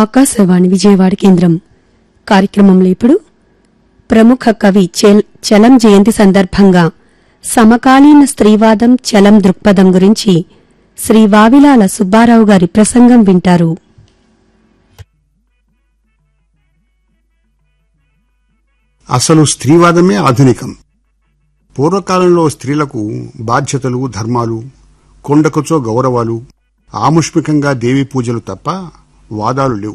ఆకాశవాణి విజయవాడ కేంద్రం కార్యక్రమంలో ఇప్పుడు ప్రముఖ కవి చెల్- చలం జయంతి సందర్భంగా సమకాలీన స్త్రీవాదం చలం దృక్పథం గురించి శ్రీ వావిలాల సుబ్బారావు గారి ప్రసంగం వింటారు అసలు స్త్రీవాదమే ఆధునికం పూర్వకాలంలో స్త్రీలకు బాధ్యతలు ధర్మాలు కొండకొచ్చో గౌరవాలు ఆముష్మికంగా దేవి పూజలు తప్ప వాదాలు లేవు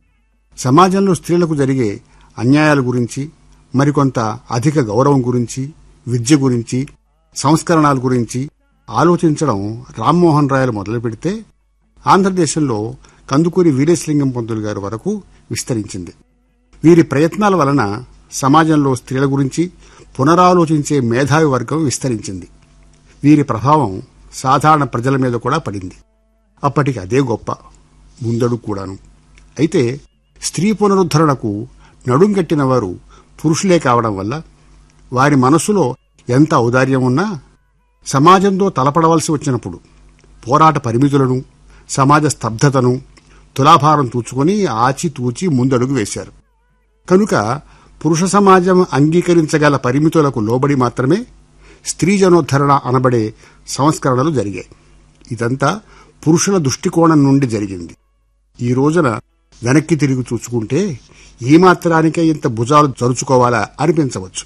సమాజంలో స్త్రీలకు జరిగే అన్యాయాల గురించి మరికొంత అధిక గౌరవం గురించి విద్య గురించి సంస్కరణల గురించి ఆలోచించడం రామ్మోహన్ రాయలు మొదలు పెడితే ఆంధ్రదేశంలో కందుకూరి వీరేశలింగం పంతులు గారి వరకు విస్తరించింది వీరి ప్రయత్నాల వలన సమాజంలో స్త్రీల గురించి పునరాలోచించే మేధావి వర్గం విస్తరించింది వీరి ప్రభావం సాధారణ ప్రజల మీద కూడా పడింది అప్పటికి అదే గొప్ప ముందడుగు కూడాను అయితే స్త్రీ పునరుద్ధరణకు నడుంగట్టిన వారు పురుషులే కావడం వల్ల వారి మనస్సులో ఎంత ఔదార్యం ఉన్నా సమాజంతో తలపడవలసి వచ్చినప్పుడు పోరాట పరిమితులను సమాజ స్తబ్దతను తులాభారం తూచుకొని ఆచితూచి ముందడుగు వేశారు కనుక పురుష సమాజం అంగీకరించగల పరిమితులకు లోబడి మాత్రమే స్త్రీ జనోద్ధరణ అనబడే సంస్కరణలు జరిగాయి ఇదంతా పురుషుల దృష్టికోణం నుండి జరిగింది ఈ రోజున వెనక్కి తిరిగి చూసుకుంటే ఈ మాత్రానికే ఇంత భుజాలు జరుచుకోవాలా అనిపించవచ్చు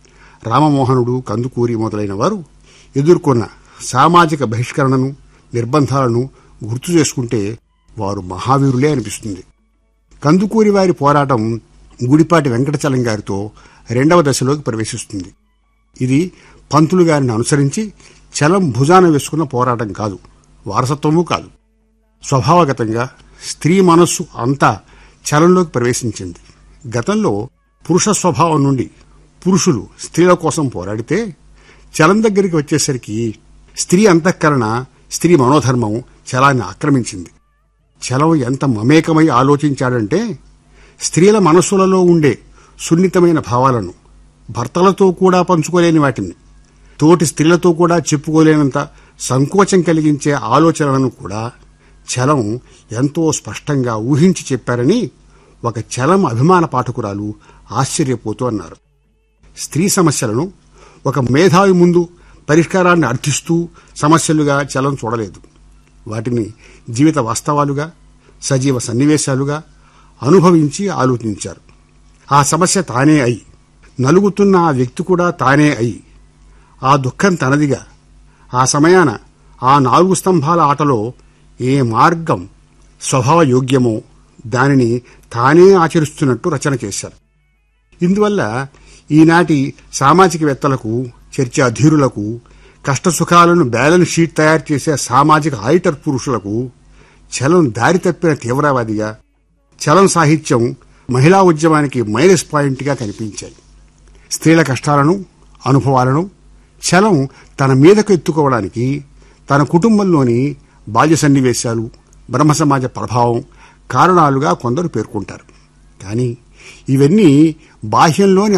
రామమోహనుడు కందుకూరి మొదలైన వారు ఎదుర్కొన్న సామాజిక బహిష్కరణను నిర్బంధాలను గుర్తు చేసుకుంటే వారు మహావీరులే అనిపిస్తుంది కందుకూరి వారి పోరాటం గుడిపాటి వెంకటచలం గారితో రెండవ దశలోకి ప్రవేశిస్తుంది ఇది పంతులు గారిని అనుసరించి చలం భుజాన వేసుకున్న పోరాటం కాదు వారసత్వము కాదు స్వభావగతంగా స్త్రీ మనస్సు అంతా చలంలోకి ప్రవేశించింది గతంలో పురుష స్వభావం నుండి పురుషులు స్త్రీల కోసం పోరాడితే చలం దగ్గరికి వచ్చేసరికి స్త్రీ అంతఃకరణ స్త్రీ మనోధర్మం చలాన్ని ఆక్రమించింది చలం ఎంత మమేకమై ఆలోచించాడంటే స్త్రీల మనస్సులలో ఉండే సున్నితమైన భావాలను భర్తలతో కూడా పంచుకోలేని వాటిని తోటి స్త్రీలతో కూడా చెప్పుకోలేనంత సంకోచం కలిగించే ఆలోచనలను కూడా చలం ఎంతో స్పష్టంగా ఊహించి చెప్పారని ఒక చలం అభిమాన పాఠకురాలు ఆశ్చర్యపోతూ అన్నారు స్త్రీ సమస్యలను ఒక మేధావి ముందు పరిష్కారాన్ని అర్థిస్తూ సమస్యలుగా చలం చూడలేదు వాటిని జీవిత వాస్తవాలుగా సజీవ సన్నివేశాలుగా అనుభవించి ఆలోచించారు ఆ సమస్య తానే అయి నలుగుతున్న ఆ వ్యక్తి కూడా తానే అయి ఆ దుఃఖం తనదిగా ఆ సమయాన ఆ నాలుగు స్తంభాల ఆటలో ఏ మార్గం స్వభావ యోగ్యమో దానిని తానే ఆచరిస్తున్నట్టు రచన చేశారు ఇందువల్ల ఈనాటి సామాజికవేత్తలకు చర్చాధీరులకు కష్టసుఖాలను బ్యాలెన్స్ షీట్ తయారు చేసే సామాజిక ఆడిటర్ పురుషులకు చలం దారి తప్పిన తీవ్రవాదిగా చలం సాహిత్యం మహిళా ఉద్యమానికి మైనస్ పాయింట్గా కనిపించాయి స్త్రీల కష్టాలను అనుభవాలను చలం తన మీదకు ఎత్తుకోవడానికి తన కుటుంబంలోని బాల్య సన్నివేశాలు బ్రహ్మ సమాజ ప్రభావం కారణాలుగా కొందరు పేర్కొంటారు కానీ ఇవన్నీ బాహ్యంలోని